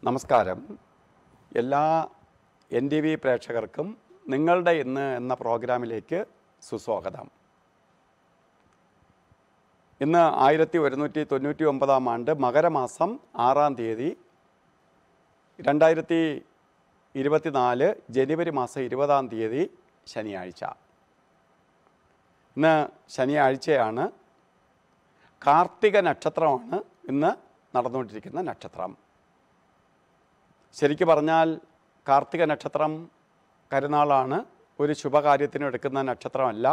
നമസ്കാരം എല്ലാ N T V പ്രേക്ഷകർക്കും നിങ്ങളുടെ ഇന്ന് എന്ന പ്രോഗ്രാമിലേക്ക് സുസ്വാഗതം ഇന്ന് ആയിരത്തി ഒരുന്നൂറ്റി തൊണ്ണൂറ്റി ഒമ്പതാം ആണ്ട് മകരമാസം ആറാം തീയതി രണ്ടായിരത്തി ഇരുപത്തിനാല് ജനുവരി മാസം ഇരുപതാം തീയതി ശനിയാഴ്ച ഇന്ന് ശനിയാഴ്ചയാണ് കാർത്തിക നക്ഷത്രമാണ് ഇന്ന് നടന്നുകൊണ്ടിരിക്കുന്ന നക്ഷത്രം ശരിക്കു പറഞ്ഞാൽ കാർത്തിക നക്ഷത്രം കരുനാളാണ് ഒരു ശുഭകാര്യത്തിന് എടുക്കുന്ന നക്ഷത്രമല്ല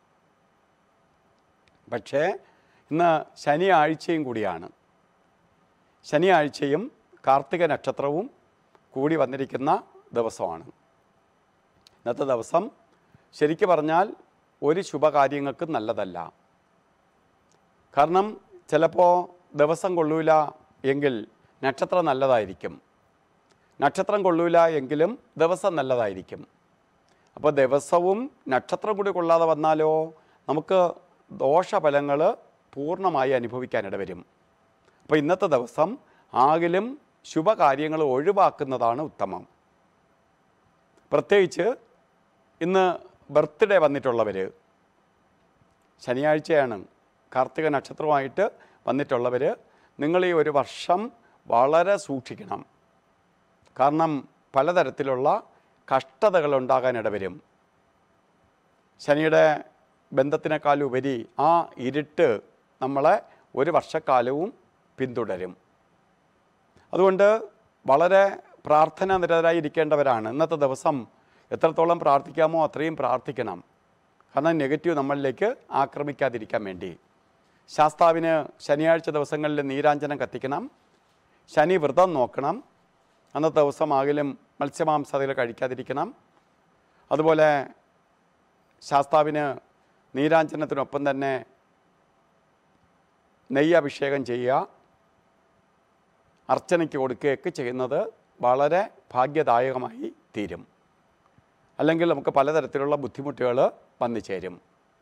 പക്ഷേ ഇന്ന് ശനിയാഴ്ചയും കൂടിയാണ് ശനിയാഴ്ചയും കാർത്തിക നക്ഷത്രവും കൂടി വന്നിരിക്കുന്ന ദിവസമാണ് ഇന്നത്തെ ദിവസം ശരിക്കു പറഞ്ഞാൽ ഒരു ശുഭകാര്യങ്ങൾക്കും നല്ലതല്ല കാരണം ചിലപ്പോൾ ദിവസം കൊള്ളൂല എങ്കിൽ നക്ഷത്രം നല്ലതായിരിക്കും നക്ഷത്രം കൊള്ളൂല എങ്കിലും ദിവസം നല്ലതായിരിക്കും അപ്പോൾ ദിവസവും നക്ഷത്രം കൂടി കൊള്ളാതെ വന്നാലോ നമുക്ക് ദോഷഫലങ്ങൾ പൂർണ്ണമായി അനുഭവിക്കാനിട വരും അപ്പോൾ ഇന്നത്തെ ദിവസം ആകിലും ശുഭകാര്യങ്ങൾ ഒഴിവാക്കുന്നതാണ് ഉത്തമം പ്രത്യേകിച്ച് ഇന്ന് ബർത്ത്ഡേ വന്നിട്ടുള്ളവർ ശനിയാഴ്ചയാണ് കാർത്തിക നക്ഷത്രമായിട്ട് വന്നിട്ടുള്ളവർ നിങ്ങൾ ഈ ഒരു വർഷം വളരെ സൂക്ഷിക്കണം കാരണം പലതരത്തിലുള്ള കഷ്ടതകൾ ഉണ്ടാകാനിട വരും ശനിയുടെ ബന്ധത്തിനേക്കാൾ ഉപരി ആ ഇരുട്ട് നമ്മളെ ഒരു വർഷക്കാലവും പിന്തുടരും അതുകൊണ്ട് വളരെ പ്രാർത്ഥന നിരതരായിരിക്കേണ്ടവരാണ് ഇന്നത്തെ ദിവസം എത്രത്തോളം പ്രാർത്ഥിക്കാമോ അത്രയും പ്രാർത്ഥിക്കണം കാരണം നെഗറ്റീവ് നമ്മളിലേക്ക് ആക്രമിക്കാതിരിക്കാൻ വേണ്ടി ശാസ്താവിന് ശനിയാഴ്ച ദിവസങ്ങളിൽ നീരാഞ്ജനം കത്തിക്കണം ശനി വ്രതം നോക്കണം അന്നത്തെ ദിവസം ആകിലും മത്സ്യമാംസാദികൾ കഴിക്കാതിരിക്കണം അതുപോലെ ശാസ്താവിന് നീരാഞ്ജനത്തിനൊപ്പം തന്നെ നെയ്യ് അഭിഷേകം ചെയ്യുക അർച്ചനയ്ക്ക് കൊടുക്കുകയൊക്കെ ചെയ്യുന്നത് വളരെ ഭാഗ്യദായകമായി തീരും അല്ലെങ്കിൽ നമുക്ക് പലതരത്തിലുള്ള ബുദ്ധിമുട്ടുകൾ വന്നു ചേരും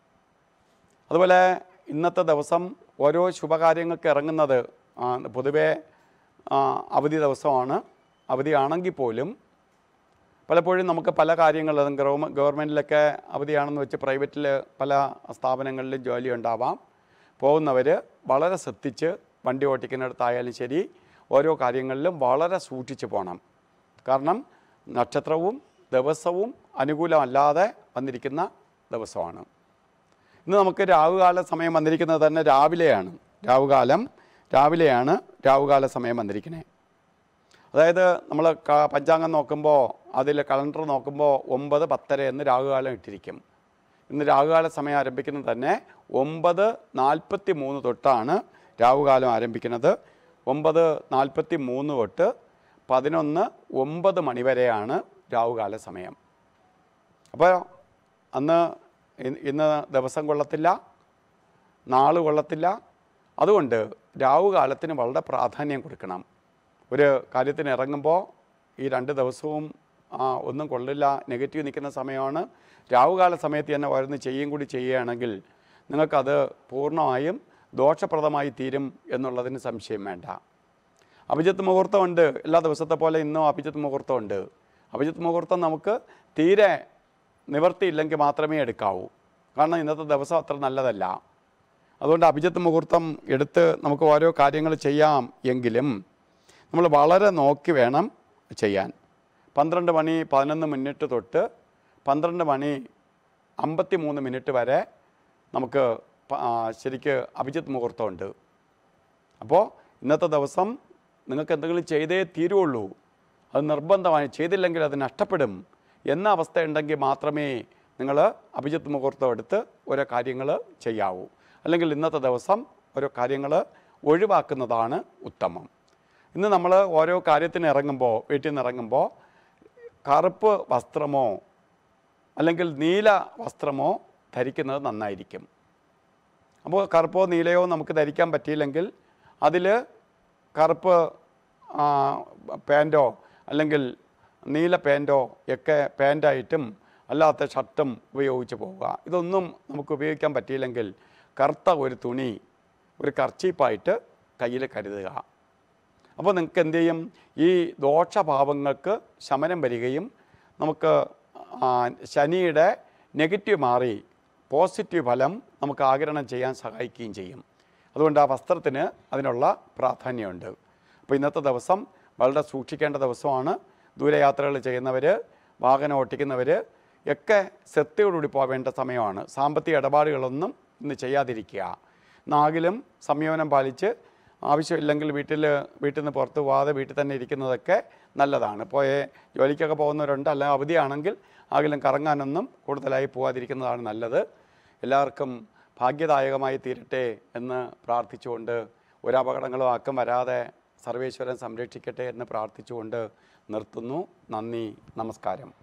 അതുപോലെ ഇന്നത്തെ ദിവസം ഓരോ ശുഭകാര്യങ്ങൾക്ക് ഇറങ്ങുന്നത് ആ, പൊതുവേ ആ, അവധി ദിവസമാണ് അവധിയാണെങ്കിൽ പോലും പലപ്പോഴും നമുക്ക് പല കാര്യങ്ങൾ ഗവൺമെൻറ്റിലൊക്കെ അവധിയാണെന്ന് വെച്ച് പ്രൈവറ്റിൽ പല സ്ഥാപനങ്ങളിലും ജോലി ഉണ്ടാവാം പോകുന്നവർ വളരെ ശ്രദ്ധിച്ച് വണ്ടി ഓട്ടിക്കുന്നിടത്തായാലും ശരി ഓരോ കാര്യങ്ങളിലും വളരെ സൂക്ഷിച്ച് പോകണം കാരണം നക്ഷത്രവും ദിവസവും അനുകൂലമല്ലാതെ വന്നിരിക്കുന്ന ദിവസമാണ് ഇന്ന് നമുക്ക് രാവുകാല സമയം വന്നിരിക്കുന്നത് തന്നെ രാവിലെയാണ് രാവുകാലം രാവിലെയാണ് രാവുകാല സമയം വന്നിരിക്കുന്നത് അതായത് നമ്മൾ ക- പഞ്ചാംഗം നോക്കുമ്പോൾ അതിൽ കലണ്ടർ നോക്കുമ്പോൾ ഒമ്പത് പത്തര എന്ന് രാഹുകാലം ഇട്ടിരിക്കും ഇന്ന് രാഹുകാല സമയം ആരംഭിക്കുന്നത് തന്നെ ഒമ്പത് നാൽപ്പത്തി മൂന്ന് തൊട്ടാണ് രാഹുകാലം ആരംഭിക്കുന്നത് ഒമ്പത് നാൽപ്പത്തി മൂന്ന് തൊട്ട് പതിനൊന്ന് ഒമ്പത് മണി വരെയാണ് രാഹുകാല സമയം അപ്പോൾ അന്ന് ഇ- ഇന്ന് ദിവസം കൊള്ളത്തില്ല നാള് കൊള്ളത്തില്ല അതുകൊണ്ട് രാവുകാലത്തിന് വളരെ പ്രാധാന്യം കൊടുക്കണം ഒരു കാര്യത്തിന് ഇറങ്ങുമ്പോൾ ഈ രണ്ട് ദിവസവും ആ, ഒന്നും കൊള്ളില്ല നെഗറ്റീവ് നിൽക്കുന്ന സമയമാണ് രാവുകാല സമയത്ത് തന്നെ ഓരോന്ന് ചെയ്യും കൂടി ചെയ്യുകയാണെങ്കിൽ നിങ്ങൾക്കത് പൂർണ്ണമായും ദോഷപ്രദമായി തീരും എന്നുള്ളതിന് സംശയം വേണ്ട അഭിജിത്ത് മുഹൂർത്തമുണ്ട് എല്ലാ ദിവസത്തെ പോലെ ഇന്നും അഭിജിത്ത് മുഹൂർത്തമുണ്ട് അഭിജിത്ത് മുഹൂർത്തം നമുക്ക് തീരെ നിവർത്തിയില്ലെങ്കിൽ മാത്രമേ എടുക്കാവൂ കാരണം ഇന്നത്തെ ദിവസം അത്ര നല്ലതല്ല അതുകൊണ്ട് അഭിജിത്ത് മുഹൂർത്തം എടുത്ത് നമുക്ക് ഓരോ കാര്യങ്ങൾ ചെയ്യാം എങ്കിലും നമ്മൾ വളരെ നോക്കി വേണം ചെയ്യാൻ പന്ത്രണ്ട് മണി പതിനൊന്ന് മിനിറ്റ് തൊട്ട് പന്ത്രണ്ട് മണി അമ്പത്തി മൂന്ന് മിനിറ്റ് വരെ നമുക്ക് പ- ആ, ശരിക്ക് അഭിജിത്ത് മുഹൂർത്തമുണ്ട് അപ്പോൾ ഇന്നത്തെ ദിവസം നിങ്ങൾക്ക് എന്തെങ്കിലും ചെയ്തേ തീരുള്ളൂ അത് നിർബന്ധമായി ചെയ്തില്ലെങ്കിൽ അത് നഷ്ടപ്പെടും എന്ന അവസ്ഥ ഉണ്ടെങ്കിൽ മാത്രമേ നിങ്ങൾ അഭിജിത്ത് മുഹൂർത്തം എടുത്ത് ഓരോ കാര്യങ്ങൾ ചെയ്യാവൂ അല്ലെങ്കിൽ ഇന്നത്തെ ദിവസം ഓരോ കാര്യങ്ങൾ ഒഴിവാക്കുന്നതാണ് ഉത്തമം ഇന്ന് നമ്മൾ ഓരോ കാര്യത്തിന് ഇറങ്ങുമ്പോൾ വീട്ടിൽ നിന്ന് ഇറങ്ങുമ്പോൾ കറുപ്പ് വസ്ത്രമോ അല്ലെങ്കിൽ നീല വസ്ത്രമോ ധരിക്കുന്നത് നന്നായിരിക്കും അപ്പോൾ കറുപ്പോ നീലയോ നമുക്ക് ധരിക്കാൻ പറ്റിയില്ലെങ്കിൽ അതിൽ കറുപ്പ് ആ, പാൻറ്റോ അല്ലെങ്കിൽ നീല പാൻറ്റോ ഒക്കെ പാൻറ്റായിട്ടും അല്ലാത്ത ഷർട്ടും ഉപയോഗിച്ച് പോവുക ഇതൊന്നും നമുക്ക് ഉപയോഗിക്കാൻ പറ്റിയില്ലെങ്കിൽ കറുത്ത ഒരു തുണി ഒരു കർച്ചീപ്പായിട്ട് കയ്യിൽ കരുതുക അപ്പോൾ നിങ്ങൾക്ക് എന്ത് ചെയ്യും ഈ ദോഷഭാവങ്ങൾക്ക് ശമനം വരികയും നമുക്ക് ആ, ശനിയുടെ നെഗറ്റീവ് മാറി പോസിറ്റീവ് ഫലം നമുക്ക് ആഗിരണം ചെയ്യാൻ സഹായിക്കുകയും ചെയ്യും അതുകൊണ്ട് ആ വസ്ത്രത്തിന് അതിനുള്ള പ്രാധാന്യമുണ്ട് അപ്പോൾ ഇന്നത്തെ ദിവസം വളരെ സൂക്ഷിക്കേണ്ട ദിവസമാണ് ദൂരയാത്രകൾ ചെയ്യുന്നവർ വാഹനം ഓട്ടിക്കുന്നവർ ഒക്കെ ശ്രദ്ധയോടുകൂടി പോവേണ്ട സമയമാണ് സാമ്പത്തിക ഇടപാടുകളൊന്നും ഇന്ന് ചെയ്യാതിരിക്കുക നാകിലും സംയമനം പാലിച്ച് ആവശ്യമില്ലെങ്കിൽ വീട്ടിൽ വീട്ടിൽ നിന്ന് പുറത്ത് പോകാതെ വീട്ടിൽ തന്നെ ഇരിക്കുന്നതൊക്കെ നല്ലതാണ് ഇപ്പോൾ ജോലിക്കൊക്കെ പോകുന്നവരുണ്ട് അല്ല അവധിയാണെങ്കിൽ ആകിലും കറങ്ങാനൊന്നും കൂടുതലായി പോകാതിരിക്കുന്നതാണ് നല്ലത് എല്ലാവർക്കും ഭാഗ്യദായകമായി തീരട്ടെ എന്ന് പ്രാർത്ഥിച്ചുകൊണ്ട് ഒരു അപകടങ്ങളും ആക്കം വരാതെ സർവേശ്വരൻ സംരക്ഷിക്കട്ടെ എന്ന് പ്രാർത്ഥിച്ചുകൊണ്ട് നിർത്തുന്നു നന്ദി നമസ്കാരം